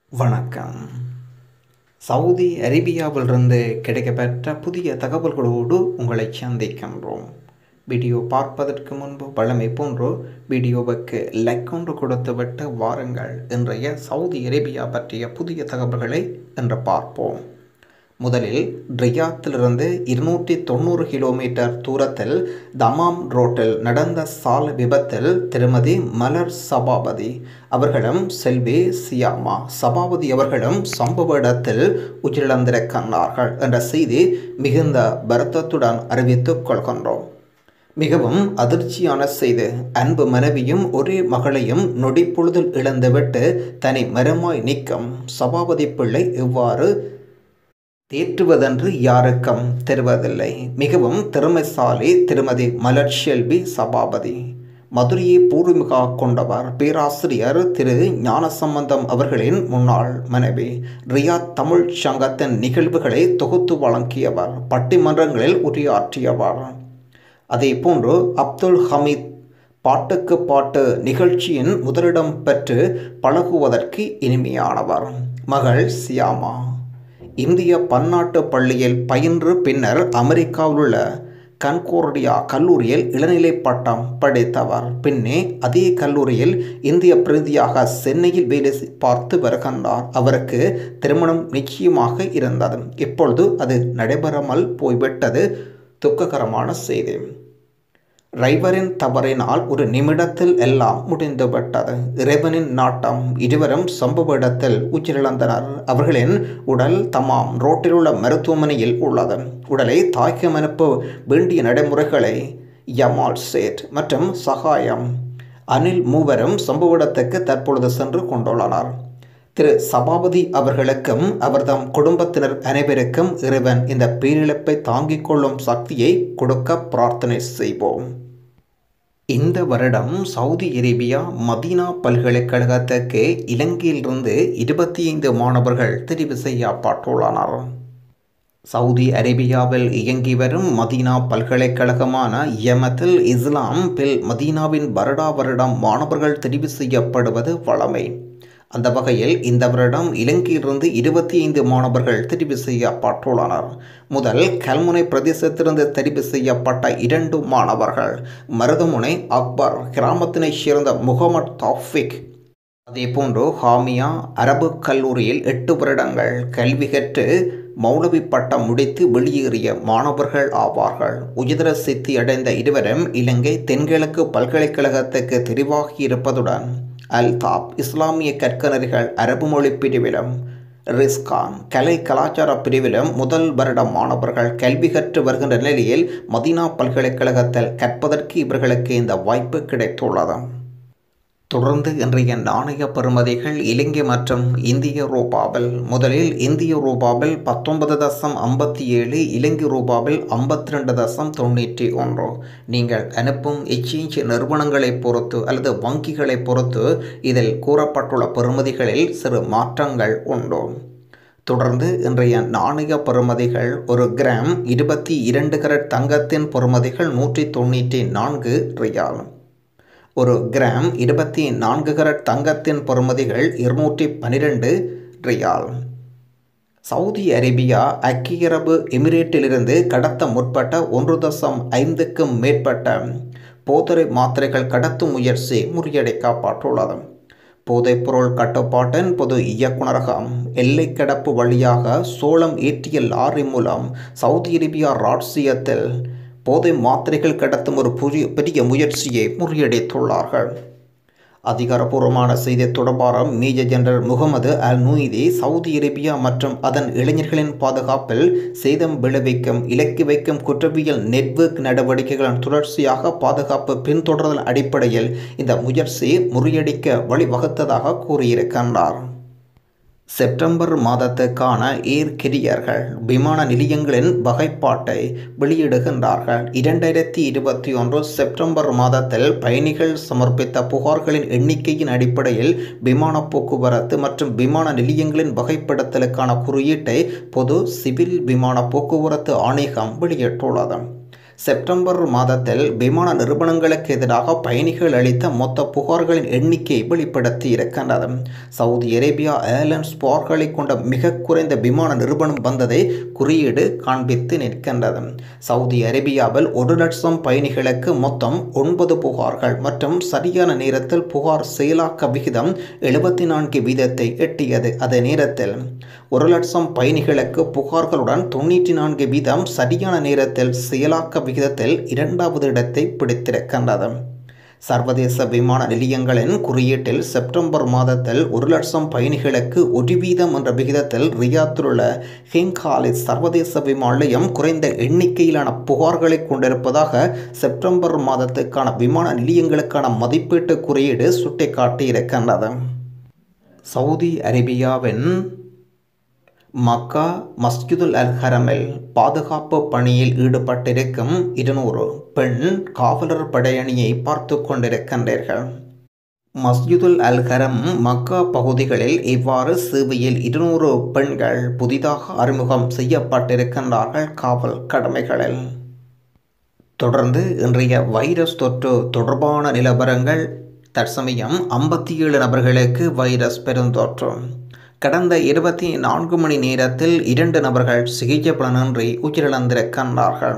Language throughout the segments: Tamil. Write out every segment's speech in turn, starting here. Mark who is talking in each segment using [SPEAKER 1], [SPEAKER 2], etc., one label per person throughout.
[SPEAKER 1] வணக்கம் சவுதி அரேபியாவிலிருந்து கிடைக்கப்பெற்ற புதிய தகவல்களோடு உங்களை சந்திக்கின்றோம் வீடியோ பார்ப்பதற்கு முன்பு பழமை போன்று வீடியோவுக்கு லைக் ஒன்று கொடுத்துவிட்டு வாருங்கள் இன்றைய சவுதி அரேபியா பற்றிய புதிய தகவல்களை என்று பார்ப்போம் முதலில் ரியாத்திலிருந்து இருநூற்றி தொண்ணூறு கிலோமீட்டர் தூரத்தில் தமாம் ரோட்டில் நடந்த சாலை விபத்தில் திருமதி மலர் சபாபதி அவர்களும் செல்வி சியாமா சபாபதி அவர்களும் சம்பவ இடத்தில் உயிரிழந்திருக்கின்றார்கள் என்ற செய்தி மிகுந்த வருத்தத்துடன் அறிவித்துக் கொள்கின்றோம் மிகவும் அதிர்ச்சியான செய்து அன்பு மனைவியும் ஒரே மகளையும் நொடிப்பொழுதில் இழந்துவிட்டு தனி மரமாய் நிற்கும் சபாபதி பிள்ளை இவ்வாறு தேற்றுவதென்று யாருக்கும் தெரிவதில்லை மிகவும் திறமைசாலி திருமதி மலர் செல்வி சபாபதி மதுரையை பூர்வீகா கொண்டவர் பேராசிரியர் திரு ஞானசம்பந்தம் அவர்களின் முன்னாள் மனைவி ரியாத் தமிழ் சங்கத்தின் நிகழ்வுகளை தொகுத்து வழங்கியவர் பட்டிமன்றங்களில் உரையாற்றியவர் அதே போன்று அப்துல் ஹமீத் பாட்டுக்கு பாட்டு நிகழ்ச்சியின் முதலிடம் பெற்று பழகுவதற்கு இனிமையானவர் மகள் சியாமா இந்திய பன்னாட்டு பள்ளியில் பயின்று பின்னர் அமெரிக்காவில் உள்ள கன்கோர்டியா கல்லூரியில் இளநிலை பட்டம் படித்தவர் பின்னே அதே கல்லூரியில் இந்திய பிரதியாக சென்னையில் வேலை பார்த்து வருகின்றார் அவருக்கு திருமணம் நிச்சயமாக இருந்தது இப்பொழுது அது நடைபெறாமல் போய்விட்டது துக்ககரமான செய்தி ரைவரின் தவறினால் ஒரு நிமிடத்தில் எல்லாம் முடிந்துவிட்டது இறைவனின் நாட்டம் இருவரும் சம்பவ இடத்தில் உயிரிழந்தனர் அவர்களின் உடல் தமாம் ரோட்டில் உள்ள மருத்துவமனையில் உள்ளது உடலை தாய்க்கம் அனுப்ப வேண்டிய நடைமுறைகளை யமால் சேட் மற்றும் சகாயம் அனில் மூவரும் சம்பவ இடத்துக்கு தற்பொழுது சென்று கொண்டுள்ளனர் திரு சபாபதி அவர்களுக்கும் அவர்தம் குடும்பத்தினர் அனைவருக்கும் இறைவன் இந்த பேரிழப்பை தாங்கிக் கொள்ளும் சக்தியை கொடுக்க பிரார்த்தனை செய்வோம் இந்த வருடம் சவுதி அரேபியா மதீனா பல்கலைக்கழகத்துக்கு இலங்கையிலிருந்து இருபத்தி ஐந்து மாணவர்கள் தெரிவு செய்யப்பட்டுள்ளனர் சவுதி அரேபியாவில் இயங்கி வரும் மதீனா பல்கலைக்கழகமான யமத்தில் இஸ்லாம் பில் மதீனாவின் வருடா வருடம் மாணவர்கள் தெரிவு செய்யப்படுவது வளமை அந்த வகையில் இந்த வருடம் இலங்கையிலிருந்து இருபத்தி ஐந்து மாணவர்கள் தெரிவு செய்யப்பட்டுள்ளனர் முதல் கல்முனை பிரதேசத்திலிருந்து தெரிவு செய்யப்பட்ட இரண்டு மாணவர்கள் மருதமுனை அக்பர் கிராமத்தினைச் சேர்ந்த முகமது தாஃபிக் அதேபோன்று ஹாமியா அரபு கல்லூரியில் எட்டு வருடங்கள் கல்வி கற்று மௌலவி பட்டம் முடித்து வெளியேறிய மாணவர்கள் ஆவார்கள் உயர்தர சித்தி அடைந்த இருவரும் இலங்கை தென்கிழக்கு பல்கலைக்கழகத்துக்கு தெரிவாகி இருப்பதுடன் அல்தாப் இஸ்லாமிய கற்கனர்கள் அரபு மொழி பிரிவிலும் ரிஸ்கான் கலை கலாச்சார பிரிவிலும் முதல் வருட மாணவர்கள் கல்வி கற்று வருகின்ற நிலையில் மதீனா பல்கலைக்கழகத்தில் கற்பதற்கு இவர்களுக்கு இந்த வாய்ப்பு கிடைத்துள்ளது தொடர்ந்து இன்றைய நாணய பெறுமதிகள் இலங்கை மற்றும் இந்திய ரூபாவில் முதலில் இந்திய ரூபாவில் பத்தொன்பது தசம் ஐம்பத்தி ஏழு இலங்கை ரூபாவில் ஐம்பத்தி ரெண்டு தசம் தொண்ணூற்றி ஒன்று நீங்கள் அனுப்பும் எக்ஸ்சேஞ்ச் நிறுவனங்களை பொறுத்து அல்லது வங்கிகளை பொறுத்து இதில் கூறப்பட்டுள்ள பெறுமதிகளில் சிறு மாற்றங்கள் உண்டு தொடர்ந்து இன்றைய நாணய பெறுமதிகள் ஒரு கிராம் இருபத்தி இரண்டு கரட் தங்கத்தின் பெறுமதிகள் நூற்றி தொண்ணூற்றி நான்கு ரியால் ஒரு கிராம் இருபத்தி நான்கு கரட் தங்கத்தின் பொறுமதிகள் இருநூற்றி பனிரெண்டு ரியால் சவுதி அரேபியா ஐக்கிய அரபு எமிரேட்டிலிருந்து கடத்த முற்பட்ட ஒன்று தசம் ஐந்துக்கும் மேற்பட்ட போதரை மாத்திரைகள் கடத்தும் முயற்சி முறியடிக்கப்பட்டுள்ளது போதைப்பொருள் கட்டுப்பாட்டின் பொது இயக்குநரகம் எல்லை கடப்பு வழியாக சோளம் ஏற்றிய லாரி மூலம் சவுதி அரேபியா ராட்சியத்தில் போதை மாத்திரைகள் கடத்தும் ஒரு புதிய பெரிய முயற்சியை முறியடித்துள்ளார்கள் அதிகாரப்பூர்வமான செய்தி தொடர்பாளர் மேஜர் ஜெனரல் முகமது அல் நூயிதி சவுதி அரேபியா மற்றும் அதன் இளைஞர்களின் பாதுகாப்பில் சேதம் விளைவிக்கும் இலக்கி வைக்கும் குற்றவியல் நெட்வொர்க் நடவடிக்கைகளின் தொடர்ச்சியாக பாதுகாப்பு பின்தொடர்தல் அடிப்படையில் இந்த முயற்சி முறியடிக்க வழிவகுத்ததாக கூறியிருக்கின்றார் செப்டம்பர் மாதத்துக்கான ஏர் கெரியர்கள் விமான நிலையங்களின் வகைப்பாட்டை வெளியிடுகின்றார்கள் இரண்டாயிரத்தி இருபத்தி ஒன்று செப்டம்பர் மாதத்தில் பயணிகள் சமர்ப்பித்த புகார்களின் எண்ணிக்கையின் அடிப்படையில் விமான போக்குவரத்து மற்றும் விமான நிலையங்களின் வகைப்படுத்தலுக்கான குறியீட்டை பொது சிவில் விமான போக்குவரத்து ஆணையகம் வெளியிட்டுள்ளது செப்டம்பர் மாதத்தில் விமான நிறுவனங்களுக்கு எதிராக பயணிகள் அளித்த மொத்த புகார்களின் எண்ணிக்கை வெளிப்படுத்தி இருக்கின்றது சவுதி அரேபியா ஏர்லைன்ஸ் புகார்களை கொண்ட மிக குறைந்த விமான நிறுவனம் வந்ததை குறியீடு காண்பித்து நிற்கின்றது சவுதி அரேபியாவில் ஒரு லட்சம் பயணிகளுக்கு மொத்தம் ஒன்பது புகார்கள் மற்றும் சரியான நேரத்தில் புகார் செயலாக்க விகிதம் எழுபத்தி நான்கு வீதத்தை எட்டியது அதே நேரத்தில் ஒரு லட்சம் பயணிகளுக்கு புகார்களுடன் தொண்ணூற்றி நான்கு வீதம் சரியான நேரத்தில் செயலாக்க விகிதத்தில் இரண்டாவது இடத்தை பிடித்திருக்கின்றது சர்வதேச விமான நிலையங்களின் குறியீட்டில் செப்டம்பர் மாதத்தில் ஒரு லட்சம் பயணிகளுக்கு ஒரு வீதம் என்ற விகிதத்தில் ரியாத்தில் உள்ள கிங் காலித் சர்வதேச விமான நிலையம் குறைந்த எண்ணிக்கையிலான புகார்களை கொண்டிருப்பதாக செப்டம்பர் மாதத்துக்கான விமான நிலையங்களுக்கான மதிப்பீட்டு குறியீடு சுட்டிக்காட்டியிருக்கின்றது சவுதி அரேபியாவின் மக்கா மஸ்ஜிதுல் அல் ஹரமில் பாதுகாப்பு பணியில் ஈடுபட்டிருக்கும் இருநூறு பெண் காவலர் படையணியை பார்த்து கொண்டிருக்கின்றீர்கள் மஸ்ஜிதுல் அல் ஹரம் மக்கா பகுதிகளில் இவ்வாறு சேவையில் இருநூறு பெண்கள் புதிதாக அறிமுகம் செய்யப்பட்டிருக்கின்றார்கள் காவல் கடமைகளில் தொடர்ந்து இன்றைய வைரஸ் தொற்று தொடர்பான நிலவரங்கள் தற்சமயம் ஐம்பத்தி ஏழு நபர்களுக்கு வைரஸ் பெருந்தொற்று கடந்த இருபத்தி நான்கு மணி நேரத்தில் இரண்டு நபர்கள் சிகிச்சை பலனின்றி உயிரிழந்திருக்கின்றார்கள்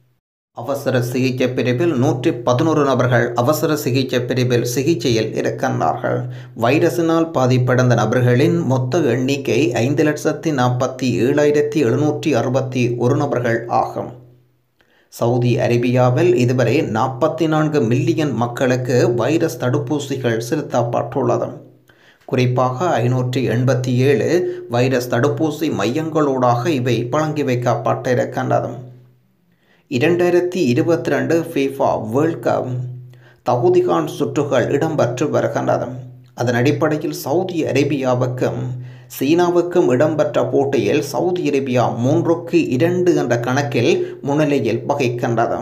[SPEAKER 1] அவசர சிகிச்சை பிரிவில் நூற்றி பதினோரு நபர்கள் அவசர சிகிச்சை பிரிவில் சிகிச்சையில் இருக்கின்றார்கள் வைரஸினால் பாதிப்படைந்த நபர்களின் மொத்த எண்ணிக்கை ஐந்து லட்சத்தி நாற்பத்தி ஏழாயிரத்தி எழுநூற்றி அறுபத்தி ஒரு நபர்கள் ஆகும் சவுதி அரேபியாவில் இதுவரை நாற்பத்தி நான்கு மில்லியன் மக்களுக்கு வைரஸ் தடுப்பூசிகள் செலுத்தப்பட்டுள்ளது குறிப்பாக ஐநூற்றி எண்பத்தி ஏழு வைரஸ் தடுப்பூசி மையங்களூடாக இவை வழங்கி வைக்கப்பட்டிருக்கின்றது இரண்டாயிரத்தி இருபத்தி ரெண்டு ஃபீஃபா வேர்ல்ட் கப் தகுதிகான் சுற்றுகள் இடம்பெற்று வருகின்றது அதன் அடிப்படையில் சவுதி அரேபியாவுக்கும் சீனாவுக்கும் இடம்பெற்ற போட்டியில் சவுதி அரேபியா மூன்றுக்கு இரண்டு என்ற கணக்கில் முன்னிலையில் வகிக்கின்றது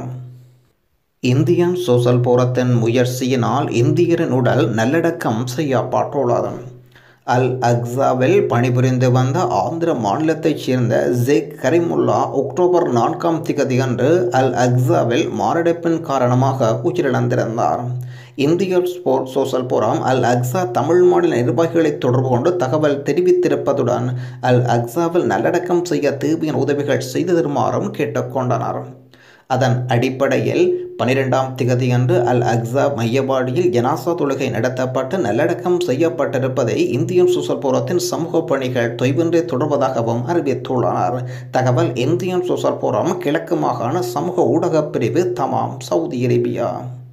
[SPEAKER 1] இந்தியன் சோசல் போரத்தின் முயற்சியினால் இந்தியரின் உடல் நல்லடக்கம் செய்யப்பட்டுள்ளது அல் அக்ஸாவில் பணிபுரிந்து வந்த ஆந்திர மாநிலத்தைச் சேர்ந்த ஜேக் கரிமுல்லா அக்டோபர் நான்காம் திகதி அன்று அல் அக்ஸாவில் மாரடைப்பின் காரணமாக உயிரிழந்திருந்தார் இந்திய sport social forum al Aqsa Tamil மாநில நிர்வாகிகளை தொடர்பு கொண்டு தகவல் தெரிவித்திருப்பதுடன் அல் அக்ஸாவில் நல்லடக்கம் செய்ய தேவையான உதவிகள் செய்து தருமாறும் கேட்டுக்கொண்டனர் அதன் அடிப்படையில் பனிரெண்டாம் திகதியன்று அல் அக்ஸா மையவாடியில் ஜனாசா தொழுகை நடத்தப்பட்டு நல்லடக்கம் செய்யப்பட்டிருப்பதை இந்தியன் சோசல் போரத்தின் சமூக பணிகள் தொய்வின்றி தொடர்வதாகவும் அறிவித்துள்ளனர் தகவல் இந்தியன் சோசல் போரம் கிழக்கு மாகாண சமூக ஊடகப் பிரிவு தமாம் சவுதி அரேபியா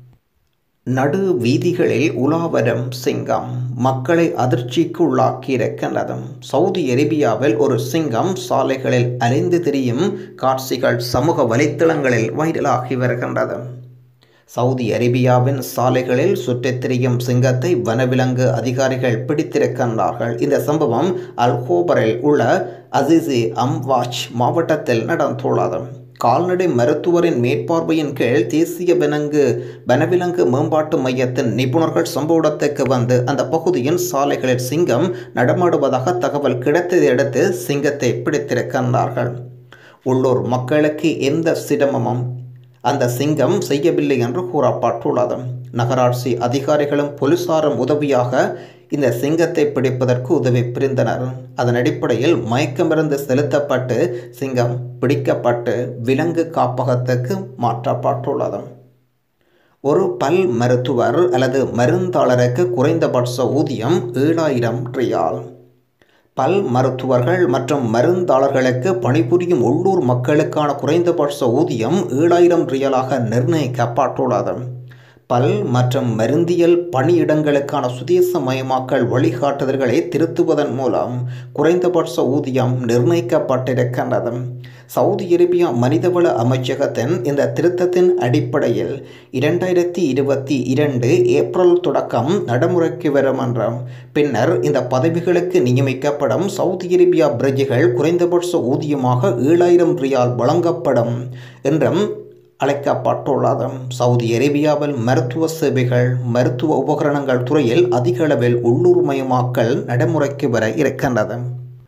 [SPEAKER 1] நடு வீதிகளில் உலாவரம் சிங்கம் மக்களை அதிர்ச்சிக்கு உள்ளாக்கியிருக்கின்றது சவுதி அரேபியாவில் ஒரு சிங்கம் சாலைகளில் அலைந்து திரியும் காட்சிகள் சமூக வலைத்தளங்களில் வைரலாகி வருகின்றது சவுதி அரேபியாவின் சாலைகளில் சுற்றித் திரியும் சிங்கத்தை வனவிலங்கு அதிகாரிகள் பிடித்திருக்கின்றார்கள் இந்த சம்பவம் அல்கோபரில் உள்ள அசிசி அம்வாச் மாவட்டத்தில் நடந்துள்ளது கால்நடை மருத்துவரின் மேற்பார்வையின் கீழ் தேசிய வனங்கு வனவிலங்கு மேம்பாட்டு மையத்தின் நிபுணர்கள் சம்பவ இடத்துக்கு வந்து அந்த பகுதியின் சாலைகளில் சிங்கம் நடமாடுவதாக தகவல் கிடைத்ததை அடுத்து சிங்கத்தை பிடித்திருக்கின்றார்கள் உள்ளூர் மக்களுக்கு எந்த சிரமமும் அந்த சிங்கம் செய்யவில்லை என்று கூறப்பட்டுள்ளது நகராட்சி அதிகாரிகளும் போலீசாரும் உதவியாக இந்த சிங்கத்தை பிடிப்பதற்கு உதவி புரிந்தனர் அதன் அடிப்படையில் மயக்கமிருந்து செலுத்தப்பட்டு சிங்கம் பிடிக்கப்பட்டு விலங்கு காப்பகத்துக்கு மாற்றப்பட்டுள்ளது ஒரு பல் மருத்துவர் அல்லது மருந்தாளருக்கு குறைந்தபட்ச ஊதியம் ஏழாயிரம் ரியால் பல் மருத்துவர்கள் மற்றும் மருந்தாளர்களுக்கு பணிபுரியும் உள்ளூர் மக்களுக்கான குறைந்தபட்ச ஊதியம் ஏழாயிரம் ரியாலாக நிர்ணயிக்கப்பட்டுள்ளது பல் மற்றும் மருந்தியல் பணியிடங்களுக்கான சுதேசமயமாக்கல் வழிகாட்டுதல்களை திருத்துவதன் மூலம் குறைந்தபட்ச ஊதியம் நிர்ணயிக்கப்பட்டிருக்கின்றது சவுதி அரேபியா மனிதவள அமைச்சகத்தின் இந்த திருத்தத்தின் அடிப்படையில் இரண்டாயிரத்தி இருபத்தி இரண்டு ஏப்ரல் தொடக்கம் நடைமுறைக்கு வரும் என்றும் பின்னர் இந்த பதவிகளுக்கு நியமிக்கப்படும் சவுதி அரேபியா பிரஜைகள் குறைந்தபட்ச ஊதியமாக ஏழாயிரம் ரியால் வழங்கப்படும் என்றும் அழைக்கப்பட்டுள்ளது சவுதி அரேபியாவில் மருத்துவ சேவைகள் மருத்துவ உபகரணங்கள் துறையில் அதிக அளவில் உள்ளூர் மயமாக்கல் நடைமுறைக்கு வர இருக்கின்றது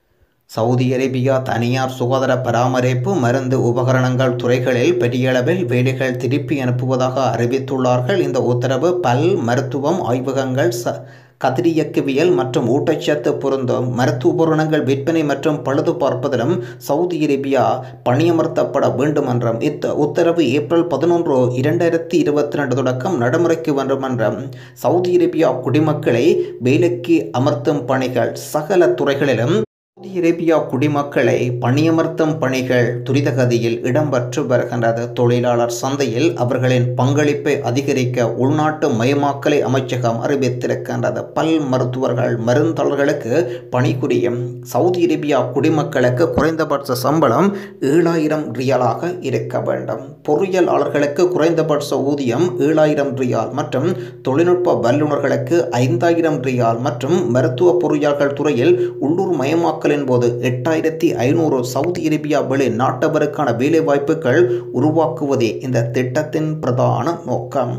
[SPEAKER 1] சவுதி அரேபியா தனியார் சுகாதார பராமரிப்பு மருந்து உபகரணங்கள் துறைகளில் பெரிய அளவில் வேலைகள் திருப்பி அனுப்புவதாக அறிவித்துள்ளார்கள் இந்த உத்தரவு பல் மருத்துவம் ஆய்வகங்கள் ச கதிரியக்கவியல் மற்றும் ஊட்டச்சத்து பொருந்தும் மருத்துவ உபகரணங்கள் விற்பனை மற்றும் பழுது பார்ப்பதிலும் சவுதி அரேபியா பணியமர்த்தப்பட வேண்டும் என்றும் இத்த உத்தரவு ஏப்ரல் பதினொன்று இரண்டாயிரத்தி இருபத்தி ரெண்டு தொடக்கம் நடைமுறைக்கு வேண்டும் என்றும் சவுதி அரேபியா குடிமக்களை வேலைக்கு அமர்த்தும் பணிகள் சகல துறைகளிலும் சவுதி அரேபியா குடிமக்களை பணியமர்த்தும் பணிகள் துரிதகதியில் இடம்பெற்று வருகின்றது தொழிலாளர் சந்தையில் அவர்களின் பங்களிப்பை அதிகரிக்க உள்நாட்டு மயமாக்கலை அமைச்சகம் அறிவித்திருக்கின்றது பல் மருத்துவர்கள் மருந்தாளர்களுக்கு பணிபுரியும் சவுதி அரேபியா குடிமக்களுக்கு குறைந்தபட்ச சம்பளம் ஏழாயிரம் ரியாலாக இருக்க வேண்டும் பொறியியலாளர்களுக்கு குறைந்தபட்ச ஊதியம் ஏழாயிரம் ரியால் மற்றும் தொழில்நுட்ப வல்லுநர்களுக்கு ஐந்தாயிரம் ரியால் மற்றும் மருத்துவ பொறியாளர்கள் துறையில் உள்ளூர் மயமாக்கல் தாக்கலின் போது எட்டாயிரத்தி ஐநூறு சவுதி அரேபியா வெளிநாட்டவருக்கான வேலைவாய்ப்புகள் உருவாக்குவதே இந்த திட்டத்தின் பிரதான நோக்கம்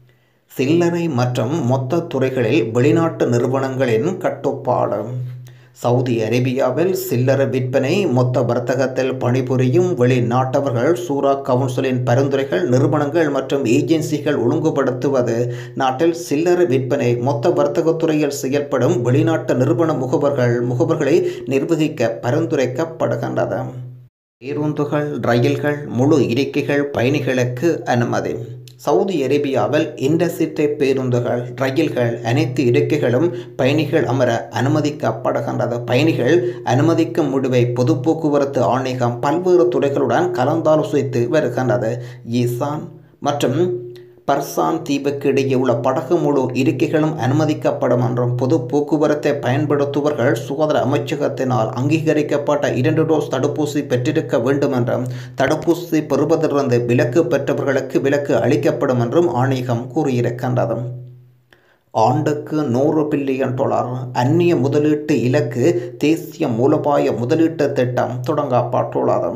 [SPEAKER 1] சில்லறை மற்றும் மொத்த துறைகளில் வெளிநாட்டு நிறுவனங்களின் கட்டுப்பாடு சவுதி அரேபியாவில் சில்லறை விற்பனை மொத்த வர்த்தகத்தில் பணிபுரியும் வெளிநாட்டவர்கள் சூரா கவுன்சிலின் பரிந்துரைகள் நிறுவனங்கள் மற்றும் ஏஜென்சிகள் ஒழுங்குபடுத்துவது நாட்டில் சில்லறை விற்பனை மொத்த வர்த்தகத்துறையில் செயல்படும் வெளிநாட்டு நிறுவன முகவர்கள் முகவர்களை நிர்வகிக்க பரிந்துரைக்கப்படுகின்றது பேருந்துகள் ரயில்கள் முழு இருக்கைகள் பயணிகளுக்கு அனுமதி சவுதி அரேபியாவில் இன்டர்சிட்டி பேருந்துகள் ரயில்கள் அனைத்து இருக்கைகளும் பயணிகள் அமர அனுமதிக்கப்படுகின்றது பயணிகள் அனுமதிக்கும் முடிவை பொது போக்குவரத்து ஆணையகம் பல்வேறு துறைகளுடன் கலந்தாலோசித்து வருகின்றது ஈசான் மற்றும் பர்சான் தீவுக்கு இடையே உள்ள படகு முழு இருக்கைகளும் அனுமதிக்கப்படும் என்றும் பொது போக்குவரத்தை பயன்படுத்துவர்கள் சுகாதார அமைச்சகத்தினால் அங்கீகரிக்கப்பட்ட இரண்டு டோஸ் தடுப்பூசி பெற்றிருக்க வேண்டும் என்றும் தடுப்பூசி பெறுவதிலிருந்து விலக்கு பெற்றவர்களுக்கு விலக்கு அளிக்கப்படும் என்றும் ஆணையகம் கூறியிருக்கின்றது ஆண்டுக்கு நூறு பில்லியன் டாலர் அந்நிய முதலீட்டு இலக்கு தேசிய மூலோபாய முதலீட்டு திட்டம் தொடங்கப்பட்டுள்ளது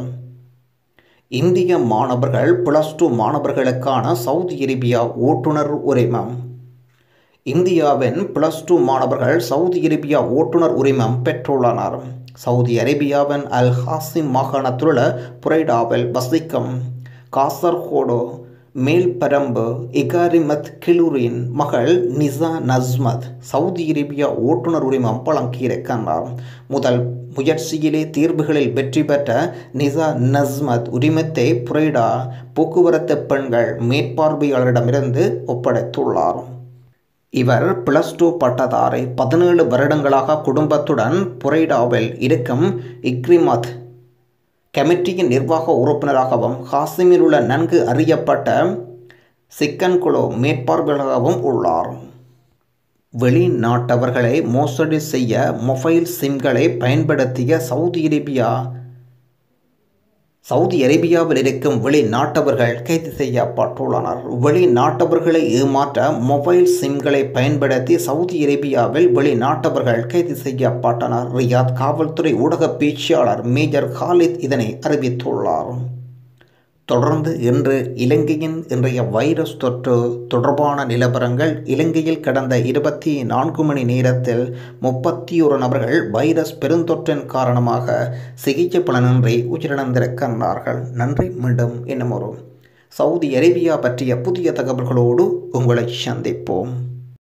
[SPEAKER 1] இந்திய மாணவர்கள் பிளஸ் டூ மாணவர்களுக்கான சவுதி அரேபியா ஓட்டுநர் உரிமம் இந்தியாவின் பிளஸ் டூ மாணவர்கள் சவுதி அரேபியா ஓட்டுநர் உரிமம் பெற்றுள்ளனர் சவுதி அரேபியாவின் அல் ஹாசிம் மாகாணத்திலுள்ள புரைடாவில் வசிக்கும் காசர்கோடு மேல்பரம்பு இகாரிமத் கிலூரின் மகள் நிசா நஸ்மத் சவுதி அரேபியா ஓட்டுநர் உரிமம் வழங்கியிருக்கின்றார் முதல் முயற்சியிலே தீர்வுகளில் வெற்றி பெற்ற நிசா நஸ்மத் உரிமத்தை புரைடா போக்குவரத்து பெண்கள் மேற்பார்வையாளரிடமிருந்து ஒப்படைத்துள்ளார் இவர் பிளஸ் டூ பட்டதாரி பதினேழு வருடங்களாக குடும்பத்துடன் புரைடாவில் இருக்கும் இக்ரிமத் கமிட்டியின் நிர்வாக உறுப்பினராகவும் ஹாசிமில் உள்ள நன்கு அறியப்பட்ட சிக்கன் குழு மேற்பார்வையாளராகவும் உள்ளார் வெளிநாட்டவர்களை மோசடி செய்ய மொபைல் சிம்களை பயன்படுத்திய சவுதி அரேபியா சவுதி அரேபியாவில் இருக்கும் வெளிநாட்டவர்கள் கைது செய்யப்பட்டுள்ளனர் வெளிநாட்டவர்களை ஏமாற்ற மொபைல் சிம்களை பயன்படுத்தி சவுதி அரேபியாவில் வெளிநாட்டவர்கள் கைது செய்யப்பட்டனர் ரியாத் காவல்துறை ஊடக பேச்சாளர் மேஜர் காலித் இதனை அறிவித்துள்ளார் தொடர்ந்து இன்று இலங்கையின் இன்றைய வைரஸ் தொற்று தொடர்பான நிலவரங்கள் இலங்கையில் கடந்த இருபத்தி நான்கு மணி நேரத்தில் முப்பத்தி ஒரு நபர்கள் வைரஸ் பெருந்தொற்றின் காரணமாக சிகிச்சை பலனின்றி உயிரிழந்திருக்கின்றார்கள் நன்றி மீண்டும் இன்னும் ஒரு சவுதி அரேபியா பற்றிய புதிய தகவல்களோடு உங்களை சந்திப்போம்